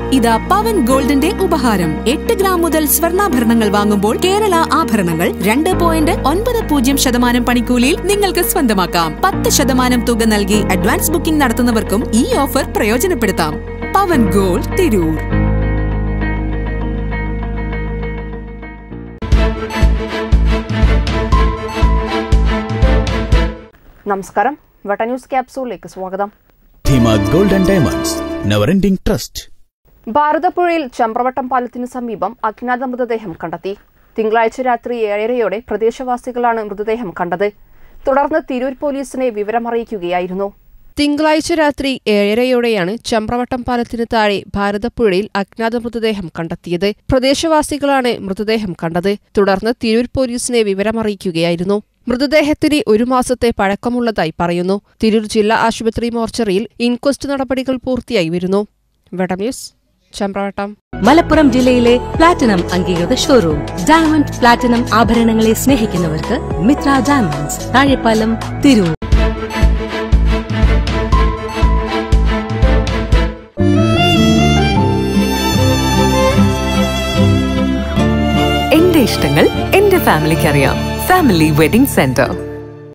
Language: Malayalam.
ഇതാ പവൻ ഗോൾഡിന്റെ ഉപഹാരം എട്ട് ഗ്രാം മുതൽ സ്വർണ്ണാഭരണങ്ങൾ വാങ്ങുമ്പോൾ കേരള ആഭരണങ്ങൾ രണ്ട് പോയിന്റ് ഒൻപത് പൂജ്യം ശതമാനം പണിക്കൂലിയിൽ നിങ്ങൾക്ക് സ്വന്തമാക്കാം പത്ത് ശതമാനം തുക നൽകി അഡ്വാൻസ് ബുക്കിംഗ് നടത്തുന്നവർക്കും ഈ ഓഫർ പ്രയോജനപ്പെടുത്താം പവൻ ഗോൾഡ് തിരൂർ നമസ്കാരം വട്ട ന്യൂസ് ക്യാപ്സൂളിലേക്ക് സ്വാഗതം Dheema gold and diamonds never ending trust ഭാരതപ്പുഴയിൽ ചമ്പ്രവട്ടം പാലത്തിനു സമീപം അജ്ഞാത മൃതദേഹം കണ്ടെത്തി തിങ്കളാഴ്ച രാത്രി ഏഴരയോടെ പ്രദേശവാസികളാണ് മൃതദേഹം കണ്ടത് തുടർന്ന് തിരൂർ പോലീസിനെ വിവരമറിയിക്കുകയായിരുന്നു തിങ്കളാഴ്ച രാത്രി ഏഴരയോടെയാണ് ചമ്പ്രവട്ടം പാലത്തിന് താഴെ ഭാരതപ്പുഴയിൽ അജ്ഞാത മൃതദേഹം കണ്ടെത്തിയത് പ്രദേശവാസികളാണ് മൃതദേഹം കണ്ടത് തുടർന്ന് തിരൂർ പോലീസിനെ വിവരമറിയിക്കുകയായിരുന്നു മൃതദേഹത്തിന് ഒരു മാസത്തെ പഴക്കമുള്ളതായി പറയുന്നു തിരൂർ ജില്ലാ ആശുപത്രി മോർച്ചറിയിൽ ഇൻക്വസ്റ്റ് നടപടികൾ പൂർത്തിയായി വരുന്നു വെടം ന്യൂസ് ചമ്പ്രവട്ടം മലപ്പുറം ജില്ലയിലെ പ്ലാറ്റിനം അംഗീകൃത ഷോറൂം ഡയമണ്ട് പ്ലാറ്റിനം ആഭരണങ്ങളെ സ്നേഹിക്കുന്നവർക്ക് മിത്ര ഡയമണ്ട്സ് താഴെപ്പാലം തിരൂർ എന്റെ ഇഷ്ടങ്ങൾ എന്റെ ഫാമിലിക്ക് അറിയാം ഫാമിലി വെഡിംഗ് സെന്റർ